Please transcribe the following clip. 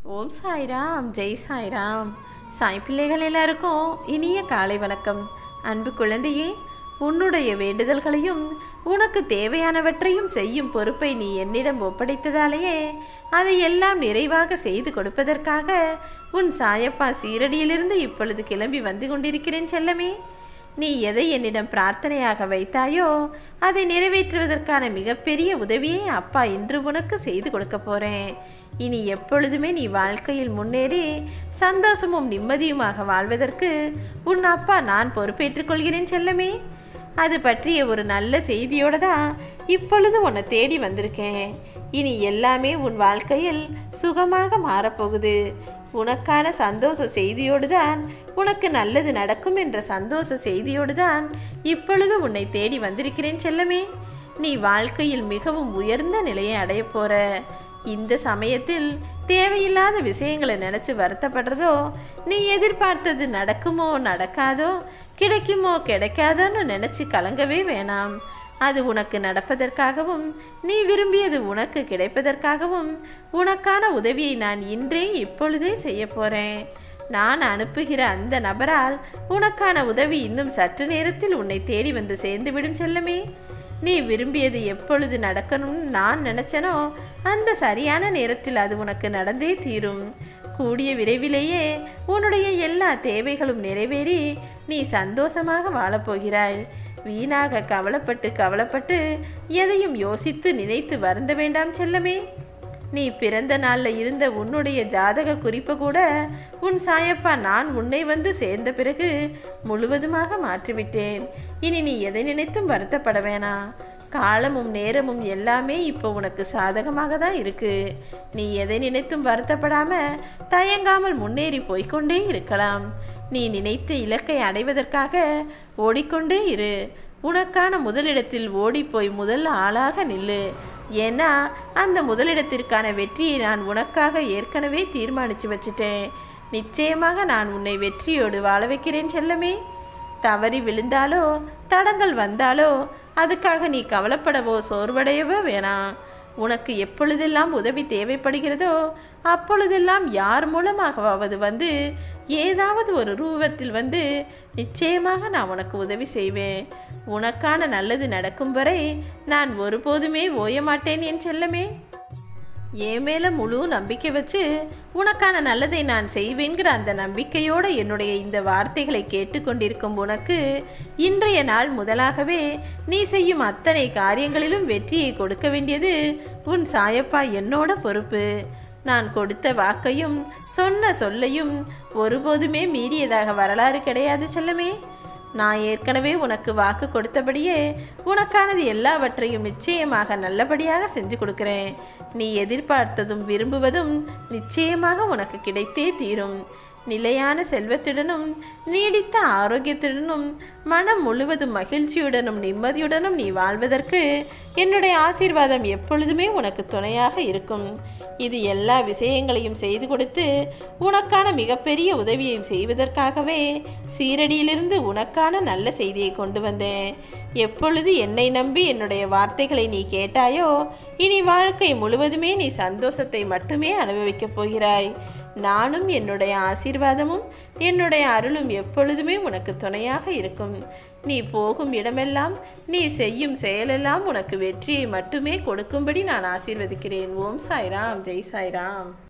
ஓம் சாய்ராம் ஜெய் சாய்ராம் சாய் பிள்ளைகள் எல்லாருக்கும் இனிய காலை வணக்கம் அன்பு குழந்தையே உன்னுடைய வேண்டுதல்களையும் உனக்கு தேவையானவற்றையும் செய்யும் பொறுப்பை நீ என்னிடம் ஒப்படைத்ததாலேயே அதை எல்லாம் நிறைவாக செய்து கொடுப்பதற்காக உன் சாயப்பா சீரடியிலிருந்து இப்பொழுது கிளம்பி வந்து கொண்டிருக்கிறேன் செல்லமே நீ எதை என்னிடம் பிரார்த்தனையாக வைத்தாயோ அதை நிறைவேற்றுவதற்கான மிகப்பெரிய உதவியை அப்பா இன்று உனக்கு செய்து கொடுக்க போறேன் இனி எப்பொழுதுமே நீ வாழ்க்கையில் முன்னேறி சந்தோஷமும் நிம்மதியுமாக வாழ்வதற்கு உன் அப்பா நான் பொறுப்பேற்றுக் கொள்கிறேன் செல்லமே அது பற்றிய ஒரு நல்ல செய்தியோடு தான் இப்பொழுது உன்னை தேடி வந்திருக்கேன் இனி எல்லாமே உன் வாழ்க்கையில் சுகமாக மாறப்போகுது உனக்கான சந்தோஷ செய்தியோடு தான் உனக்கு நல்லது நடக்கும் என்ற சந்தோஷ செய்தியோடு தான் இப்பொழுது உன்னை தேடி வந்திருக்கிறேன் செல்லமே நீ வாழ்க்கையில் மிகவும் உயர்ந்த நிலையை அடைய போற இந்த சமயத்தில் தேவையில்லாத விஷயங்களை நினச்சி வருத்தப்படுறதோ நீ எதிர்பார்த்தது நடக்குமோ நடக்காதோ கிடைக்குமோ கிடைக்காதோன்னு நினச்சி கலங்கவே வேணாம் அது உனக்கு நடப்பதற்காகவும் நீ விரும்பியது உனக்கு கிடைப்பதற்காகவும் உனக்கான உதவியை நான் இன்றே இப்பொழுதே செய்ய போறேன் நான் அனுப்புகிற அந்த நபரால் உனக்கான உதவி இன்னும் சற்று நேரத்தில் உன்னை தேடி வந்து சேர்ந்துவிடும் செல்லமே நீ விரும்பியது எப்பொழுது நடக்கணும்னு நான் நினச்சனோ அந்த சரியான நேரத்தில் அது உனக்கு நடந்தே தீரும் கூடிய விரைவிலேயே உன்னுடைய எல்லா தேவைகளும் நிறைவேறி நீ சந்தோஷமாக வாழப்போகிறாய் வீணாக கவலைப்பட்டு கவலைப்பட்டு எதையும் யோசித்து நினைத்து வருந்த வேண்டாம் செல்லமே நீ பிறந்த நாளில் இருந்த உன்னுடைய ஜாதக குறிப்பை கூட உன் சாயப்பா நான் உன்னை வந்து சேர்ந்த பிறகு முழுவதுமாக மாற்றிவிட்டேன் இனி நீ எதை நினைத்தும் வருத்தப்பட வேணாம் காலமும் நேரமும் எல்லாமே இப்போ உனக்கு சாதகமாக தான் இருக்கு நீ எதை நினைத்தும் வருத்தப்படாம தயங்காமல் முன்னேறி போய்க்கொண்டே இருக்கலாம் நீ நினைத்த இலக்கை அடைவதற்காக ஓடிக்கொண்டே இரு உனக்கான முதலிடத்தில் ஓடிப்போய் முதல் ஆளாக நில்லு ஏன்னா அந்த முதலிடத்திற்கான வெற்றியை நான் உனக்காக ஏற்கனவே தீர்மானித்து வச்சிட்டேன் நிச்சயமாக நான் உன்னை வெற்றியோடு வாழ வைக்கிறேன் செல்லமே தவறி விழுந்தாலோ தடங்கள் வந்தாலோ அதுக்காக நீ கவலைப்படவோ சோர்வடையவோ வேணாம் உனக்கு எப்பொழுதெல்லாம் உதவி தேவைப்படுகிறதோ அப்பொழுதெல்லாம் யார் மூலமாகவாவது வந்து ஏதாவது ஒரு ரூபத்தில் வந்து நிச்சயமாக நான் உனக்கு உதவி செய்வேன் உனக்கான நல்லது நடக்கும் வரை நான் ஒருபோதுமே ஓய மாட்டேன் என் செல்லமே என் மேல முழு நம்பிக்கை வச்சு உனக்கான நல்லதை நான் செய்வேங்கிற அந்த நம்பிக்கையோடு என்னுடைய இந்த வார்த்தைகளை கேட்டுக்கொண்டிருக்கும் உனக்கு இன்றைய நாள் முதலாகவே நீ செய்யும் அத்தனை காரியங்களிலும் வெற்றியை கொடுக்க வேண்டியது உன் சாயப்பா என்னோட பொறுப்பு நான் கொடுத்த வாக்கையும் சொன்ன சொல்லையும் ஒருபோதுமே மீறியதாக வரலாறு கிடையாது செல்லமே நான் ஏற்கனவே உனக்கு வாக்கு கொடுத்தபடியே உனக்கானது எல்லாவற்றையும் நிச்சயமாக நல்லபடியாக செஞ்சு கொடுக்குறேன் நீ எதிர்பார்த்ததும் விரும்புவதும் நிச்சயமாக உனக்கு கிடைத்தே தீரும் நிலையான செல்வத்துடனும் நீடித்த ஆரோக்கியத்துடனும் மனம் முழுவதும் மகிழ்ச்சியுடனும் நிம்மதியுடனும் நீ வாழ்வதற்கு என்னுடைய ஆசீர்வாதம் எப்பொழுதுமே உனக்கு துணையாக இருக்கும் இது எல்லா விஷயங்களையும் செய்து கொடுத்து உனக்கான மிகப்பெரிய உதவியையும் செய்வதற்காகவே சீரடியிலிருந்து உனக்கான நல்ல செய்தியை கொண்டு வந்தேன் எப்பொழுது என்னை நம்பி என்னுடைய வார்த்தைகளை நீ கேட்டாயோ இனி வாழ்க்கை முழுவதுமே நீ சந்தோஷத்தை மட்டுமே அனுபவிக்கப் போகிறாய் நானும் என்னுடைய ஆசீர்வாதமும் என்னுடைய அருளும் எப்பொழுதுமே உனக்கு துணையாக இருக்கும் நீ போகும் இடமெல்லாம் நீ செய்யும் செயலெல்லாம் உனக்கு வெற்றியை மட்டுமே கொடுக்கும்படி நான் ஆசீர்வதிக்கிறேன் ஓம் சாய்ராம் ஜெய் சாய்ராம்